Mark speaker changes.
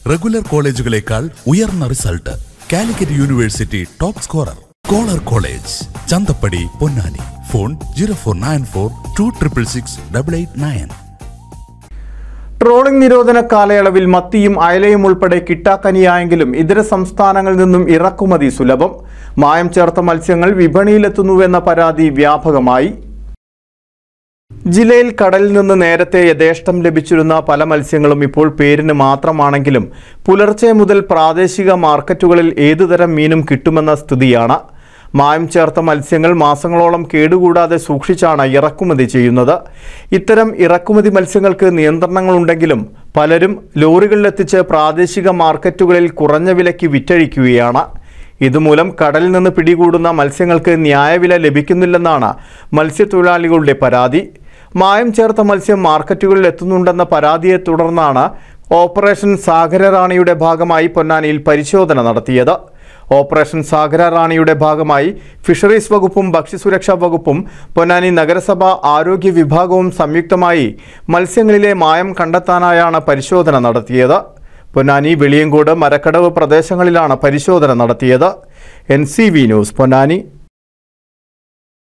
Speaker 1: regular കോളേജുകളേക്കാൾ ഉയർന്ന result Calicut University top scorer കോളർ college Chanthappadi Ponnani phone zero four nine four two triple six double eight nine
Speaker 2: trolling നിരോധന കാലയളവിൽ മത്തിയും അയലയും ഉൾപ്പെടെ കിട്ടാക്കനിയായെങ്കിലും ഇതര സംസ്ഥാനങ്ങളിൽ നിന്നും ഇറക്കുമതി സുലഭം മായം ചേർത്ത മത്സ്യങ്ങൾ വിപണിയിലെത്തുന്നുവെന്ന പരാതി വ്യാപകമായി ജില്ലയിൽ കടലിൽ നിന്ന് നേരത്തെ യഥേഷ്ടം ലഭിച്ചിരുന്ന പല മത്സ്യങ്ങളും ഇപ്പോൾ പേരിന് മാത്രമാണെങ്കിലും പുലർച്ചെ മുതൽ പ്രാദേശിക മാർക്കറ്റുകളിൽ ഏതുതരം മീനും കിട്ടുമെന്ന സ്ഥിതിയാണ് മായം ചേർത്ത മത്സ്യങ്ങൾ മാസങ്ങളോളം കേടുകൂടാതെ സൂക്ഷിച്ചാണ് ഇറക്കുമതി ചെയ്യുന്നത് ഇത്തരം ഇറക്കുമതി മത്സ്യങ്ങൾക്ക് നിയന്ത്രണങ്ങളുണ്ടെങ്കിലും പലരും ലോറികളിലെത്തിച്ച് പ്രാദേശിക മാർക്കറ്റുകളിൽ കുറഞ്ഞ വിലയ്ക്ക് വിറ്റഴിക്കുകയാണ് ഇതുമൂലം കടലിൽ നിന്ന് പിടികൂടുന്ന മത്സ്യങ്ങൾക്ക് ന്യായവില ലഭിക്കുന്നില്ലെന്നാണ് മത്സ്യത്തൊഴിലാളികളുടെ പരാതി മായം ചേർത്ത മത്സ്യം മാർക്കറ്റുകളിൽ എത്തുന്നുണ്ടെന്ന പരാതിയെ തുടർന്നാണ് ഓപ്പറേഷൻ സാഗരറാണിയുടെ ഭാഗമായി പൊന്നാനിയിൽ പരിശോധന നടത്തിയത് ഓപ്പറേഷൻ സാഗര റാണിയുടെ ഭാഗമായി ഫിഷറീസ് വകുപ്പും ഭക്ഷ്യസുരക്ഷാ വകുപ്പും പൊന്നാനി നഗരസഭ ആരോഗ്യ വിഭാഗവും സംയുക്തമായി മത്സ്യങ്ങളിലെ മായം കണ്ടെത്താനായാണ് പരിശോധന നടത്തിയത് പൊന്നാനി വെളിയങ്കോട് മരക്കടവ് പ്രദേശങ്ങളിലാണ് പരിശോധന നടത്തിയത് N C V news Ponnani